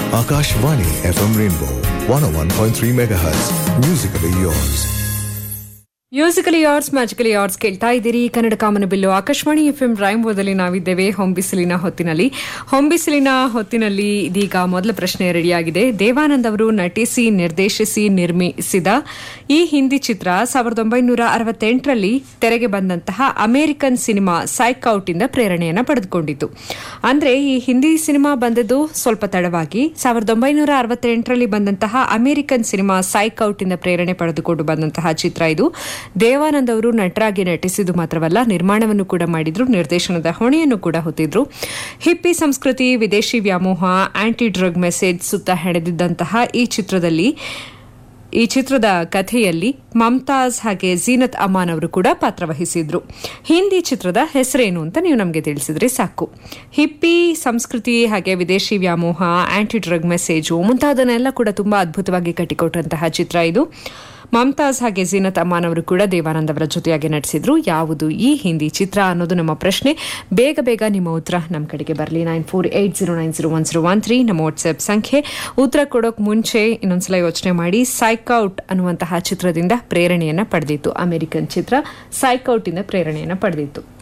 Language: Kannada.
Akashvani FM Rainbow 101.3 MHz. Musically yours. Musically yours magically yours ಕೇಳ್ತಾ ಇದ್ದೀರಿ ಕನ್ನಡ ಕಾಮನ ಬಿಲ್ಲು ಆಕಾಶವಾಣಿ ಎಫ್ ಎಂ ರಾಯಂಬೋದಲ್ಲಿ ನಾವಿದ್ದೇವೆ ಹೊಂಬಿಸಿಲಿನ ಹೊತ್ತಿನಲ್ಲಿ ಹೊಂಬಿಸಿಲಿನ ಹೊತ್ತಿನಲ್ಲಿ ಇದೀಗ ಮೊದಲ ಪ್ರಶ್ನೆ ರೆಡಿಯಾಗಿದೆ ದೇವಾನಂದ್ ಅವರು ನಟಿಸಿ ನಿರ್ದೇಶಿಸಿ ನಿರ್ಮಿಸಿದ ಈ ಹಿಂದಿ ಚಿತ್ರ ಸಾವಿರದ ಒಂಬೈನೂರ ಅರವತ್ತೆಂಟರಲ್ಲಿ ತೆರೆಗೆ ಬಂದಂತಹ ಅಮೆರಿಕನ್ ಸಿನಿಮಾ ಸೈಕ್ಔಟ್ ಇಂದ ಪ್ರೇರಣೆಯನ್ನು ಪಡೆದುಕೊಂಡಿತು ಅಂದ್ರೆ ಈ ಹಿಂದಿ ಸಿನಿಮಾ ಬಂದದ್ದು ಸ್ವಲ್ಪ ತಡವಾಗಿ ಸಾವಿರದ ಒಂಬೈನೂರ ಅರವತ್ತೆಂಟರಲ್ಲಿ ಬಂದಂತಹ ಅಮೆರಿಕನ್ ಸಿನಿಮಾ ಸೈಕ್ಔಟ್ ಇಂದ ಪ್ರೇರಣೆ ಪಡೆದುಕೊಂಡು ಬಂದಂತಹ ಚಿತ್ರ ಇದು ದೇವಾನಂದ್ ಅವರು ನಟರಾಗಿ ನಟಿಸಿದ್ದು ಮಾತ್ರವಲ್ಲ ನಿರ್ಮಾಣವನ್ನು ಕೂಡ ಮಾಡಿದ್ರು ನಿರ್ದೇಶನದ ಹೊಣೆಯನ್ನು ಕೂಡ ಹೊತ್ತಿದ್ರು ಹಿಪ್ಪಿ ಸಂಸ್ಕೃತಿ ವಿದೇಶಿ ವ್ಯಾಮೋಹ ಆಂಟಿ ಡ್ರಗ್ ಮೆಸೇಜ್ ಸುತ್ತ ಹೆಣೆದಿದ್ದಂತಹ ಈ ಚಿತ್ರದಲ್ಲಿ ಈ ಚಿತ್ರದ ಕಥೆಯಲ್ಲಿ ಮಮ್ತಾಜ್ ಹಾಗೆ ಜೀನತ್ ಅಮಾನ್ ಅವರು ಕೂಡ ಪಾತ್ರವಹಿಸಿದ್ರು ಹಿಂದಿ ಚಿತ್ರದ ಹೆಸರೇನು ಅಂತ ನೀವು ನಮಗೆ ತಿಳಿಸಿದ್ರೆ ಸಾಕು ಹಿಪ್ಪಿ ಸಂಸ್ಕೃತಿ ಹಾಗೆ ವಿದೇಶಿ ವ್ಯಾಮೋಹ ಆಂಟಿ ಡ್ರಗ್ ಮೆಸೇಜು ಮುಂತಾದನ್ನೆಲ್ಲ ಕೂಡ ತುಂಬಾ ಅದ್ಭುತವಾಗಿ ಕಟ್ಟಿಕೊಟ್ಟಂತಹ ಚಿತ್ರ ಇದು ಮಮ್ತಾಜ್ ಹಾಗೆ ಜೀನತ್ ಅಮಾನ್ ಅವರು ಕೂಡ ದೇವಾನಂದ್ ಅವರ ಜೊತೆಯಾಗಿ ನಟಿಸಿದ್ರು ಯಾವುದು ಈ ಹಿಂದಿ ಚಿತ್ರ ಅನ್ನೋದು ನಮ್ಮ ಪ್ರಶ್ನೆ ಬೇಗ ಬೇಗ ನಿಮ್ಮ ಉತ್ತರ ನಮ್ಮ ಕಡೆಗೆ ಬರಲಿ nine four eight zero nine zero one zero one three ನಮ್ಮ ವಾಟ್ಸ್ಆಪ್ ಸಂಖ್ಯೆ ಉತ್ತರ ಕೊಡೋಕೆ ಮುಂಚೆ ಇನ್ನೊಂದ್ಸಲ ಯೋಚನೆ ಮಾಡಿ ಸೈಕೌಟ್ ಅನ್ನುವಂತಹ ಚಿತ್ರದಿಂದ ಪ್ರೇರಣೆಯನ್ನ ಪಡೆದಿತ್ತು ಅಮೆರಿಕನ್ ಚಿತ್ರ ಸೈಕೌಟ್ ಇಂದ ಪ್ರೇರಣೆಯನ್ನ ಪಡೆದಿತ್ತು